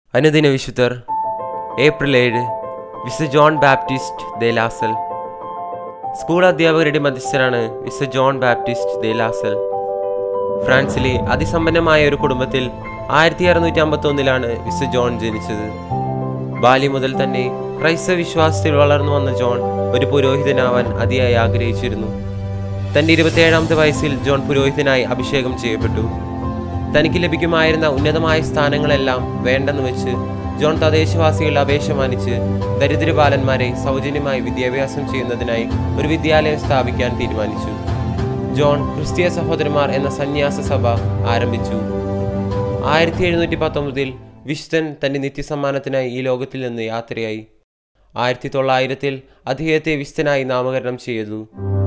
അനുദിന വിശുദ്ധർ ഏപ്രിൽ ഏഴ് വിശുദ്ധ ജോൺ ബാപ്റ്റിസ്റ്റ് ദേലാസൽ സ്കൂൾ അധ്യാപകരുടെ മധ്യസ്ഥനാണ് വിശുദ്ധ ജോൺ ബാപ്റ്റിസ്റ്റ് ദേലാസൽ ഫ്രാൻസിലെ അതിസമ്പന്നമായ ഒരു കുടുംബത്തിൽ ആയിരത്തി അറുന്നൂറ്റി അമ്പത്തൊന്നിലാണ് വിശുദ്ധ ജോൺ ജനിച്ചത് ബാല്യം മുതൽ തന്നെ ക്രൈസ്തവ വിശ്വാസത്തിൽ വളർന്നു വന്ന ജോൺ ഒരു പുരോഹിതനാവാൻ അതിയായി ആഗ്രഹിച്ചിരുന്നു തന്റെ ഇരുപത്തിയേഴാമത്തെ വയസ്സിൽ ജോൺ പുരോഹിതനായി അഭിഷേകം ചെയ്യപ്പെട്ടു തനിക്ക് ലഭിക്കുമായിരുന്ന ഉന്നതമായ സ്ഥാനങ്ങളെല്ലാം വേണ്ടെന്ന് വെച്ച് ജോൺ തദ്ദേശവാസികളുടെ അപേക്ഷ മാനിച്ച് ദരിദ്രബാലന്മാരെ സൗജന്യമായി വിദ്യാഭ്യാസം ചെയ്യുന്നതിനായി ഒരു വിദ്യാലയം സ്ഥാപിക്കാൻ തീരുമാനിച്ചു ജോൺ ക്രിസ്തീയ സഹോദരന്മാർ എന്ന സന്യാസ സഭ ആരംഭിച്ചു ആയിരത്തി എഴുന്നൂറ്റി പത്തൊമ്പതിൽ വിശുദ്ധൻ തന്റെ നിത്യസമ്മാനത്തിനായി ഈ ലോകത്തിൽ നിന്ന് യാത്രയായി ആയിരത്തി തൊള്ളായിരത്തിൽ അദ്ദേഹത്തെ വിശുദ്ധനായി നാമകരണം ചെയ്തു